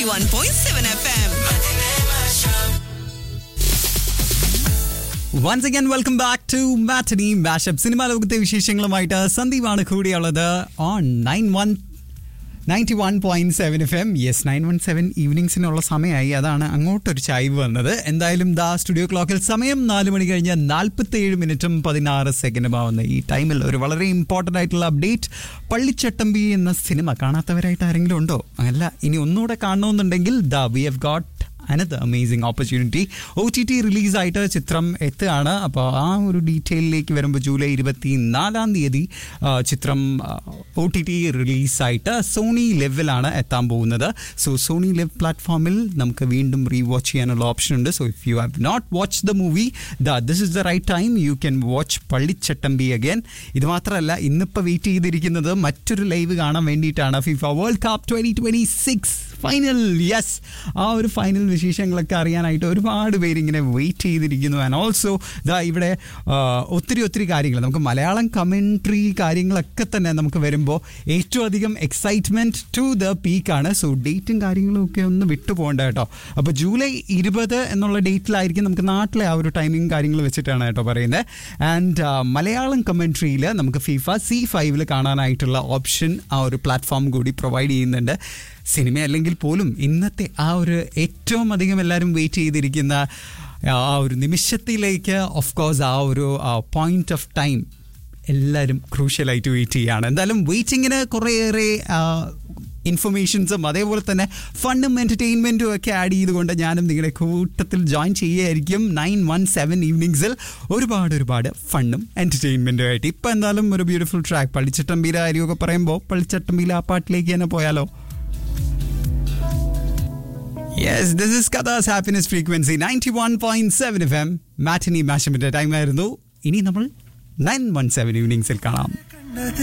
91.7 FM. Once again welcome back to matinee mashup cinema ലോകത്തെ വിശേഷങ്ങളുമായിട്ട് സന്ദീപാണ് കൂടിയുള്ളത് on nine one ninety one point seven F M yes nine one seven ഈവനിങ്സിനുള്ള സമയമായി അതാണ് അങ്ങോട്ടൊരു ചായ്വ് വന്നത് എന്തായാലും ദാ സ്റ്റുഡിയോ ക്ലോക്കിൽ സമയം നാല് മണി കഴിഞ്ഞ് നാൽപ്പത്തി ഏഴ് മിനിറ്റും പതിനാറ് സെക്കൻഡും ആവുന്ന ഈ ടൈമിൽ ഒരു വളരെ ഇമ്പോർട്ടൻ്റ് ആയിട്ടുള്ള അപ്ഡേറ്റ് പള്ളിച്ചട്ടമ്പി എന്ന സിനിമ കാണാത്തവരായിട്ട് ആരെങ്കിലും ഉണ്ടോ അല്ല ഇനി ഒന്നുകൂടെ കാണണമെന്നുണ്ടെങ്കിൽ the we have got another amazing opportunity O T T റിലീസായിട്ട് ചിത്രം എത്തുകയാണ് അപ്പോൾ ആ ഒരു ഡീറ്റെയിലേക്ക് വരുമ്പോൾ ജൂലൈ ഇരുപത്തി നാലാം തീയതി ആ, ചിത്രം ഒ ടി ടി റിലീസായിട്ട് സോണി ലെവിലാണ് എത്താൻ പോകുന്നത് സോ സോണി ലെവ് പ്ലാറ്റ്ഫോമിൽ നമുക്ക് വീണ്ടും റീ വാച്ച് ചെയ്യാനുള്ള ഓപ്ഷൻ ഉണ്ട് so if you have not watch the movie the this is the right time you can watch Pallichattambi again ഇത് മാത്രമല്ല ഇന്നിപ്പോൾ വെയിറ്റ് ചെയ്തിരിക്കുന്നത് മറ്റൊരു ലൈവ് കാണാൻ വേണ്ടിയിട്ടാണ് FIFA world cup twenty twenty six final yes ആ ഒരു ഫൈനൽ വിശേഷങ്ങളൊക്കെ അറിയാനായിട്ട് ഒരുപാട് പേര് ഇങ്ങനെ വെയിറ്റ് ചെയ്തിരിക്കുന്നു ആൻഡ് ഓൾസോ ഇതാ ഇവിടെ ആ, ഒത്തിരി ഒത്തിരി കാര്യങ്ങൾ നമുക്ക് മലയാളം കമൻട്രി കാര്യങ്ങളൊക്കെ തന്നെ നമുക്ക് വരുമ്പോൾ ഏറ്റവും അധികം എക്സൈറ്റ്മെൻറ്റ് ടു ദ പീക്കാണ് സോ ഡേറ്റും കാര്യങ്ങളും ഒക്കെ ഒന്ന് വിട്ടു പോകണ്ട കേട്ടോ അപ്പോൾ ജൂലൈ ഇരുപത് എന്നുള്ള ഡേറ്റിലായിരിക്കും നമുക്ക് നാട്ടിലെ ആ ഒരു ടൈമിങ് കാര്യങ്ങൾ വെച്ചിട്ടാണ് കേട്ടോ പറയുന്നത് ആൻഡ് മലയാളം കമൻട്രിയിൽ നമുക്ക് ഫിഫ സി ഫൈവിൽ കാണാനായിട്ടുള്ള ഓപ്ഷൻ ആ ഒരു പ്ലാറ്റ്ഫോം കൂടി പ്രൊവൈഡ് ചെയ്യുന്നുണ്ട് സിനിമ അല്ലെങ്കിൽ പോലും ഇന്നത്തെ ആ ഒരു ഏറ്റവും അധികം എല്ലാവരും വെയിറ്റ് ചെയ്തിരിക്കുന്ന ആ ഒരു നിമിഷത്തിലേക്ക് ഓഫ് കോഴ്സ് ആ ഒരു പോയിന്റ് ഓഫ് ടൈം എല്ലാവരും ക്രൂഷ്യലായിട്ട് വെയിറ്റ് ചെയ്യുകയാണ് എന്തായാലും വെയിറ്റിങ്ങിന് കുറേയേറെ ഇൻഫർമേഷൻസും അതേപോലെ തന്നെ ഫണ്ടും എൻ്റർടൈൻമെൻറ്റും ഒക്കെ ആഡ് ചെയ്തുകൊണ്ട് ഞാനും നിങ്ങളുടെ കൂട്ടത്തിൽ ജോയിൻ ചെയ്യുകയായിരിക്കും നയൻ വൺ സെവൻ ഈവനിങ്സിൽ ഒരുപാട് ഒരുപാട് ഫണ്ടും എൻ്റർടൈൻമെൻറ്റും ആയിട്ട് ഇപ്പം എന്തായാലും ഒരു ബ്യൂട്ടിഫുൾ ട്രാക്ക് പള്ളിച്ചട്ടമ്പിയിലെ കാര്യമൊക്കെ പറയുമ്പോൾ പള്ളിച്ചട്ടമ്പിയിലെ ആ പാട്ടിലേക്ക് തന്നെ പോയാലോ യെസ് ദിസ് ഇസ് കഥാസ് happiness frequency ninety one point seven F M matinee മാഷമിൻ്റെ ടൈമായിരുന്നു ഇനി നമ്മൾ നയൻ വൺ സെവൻ ഈവനിങ്സിൽ കാണാം കണ്ണത്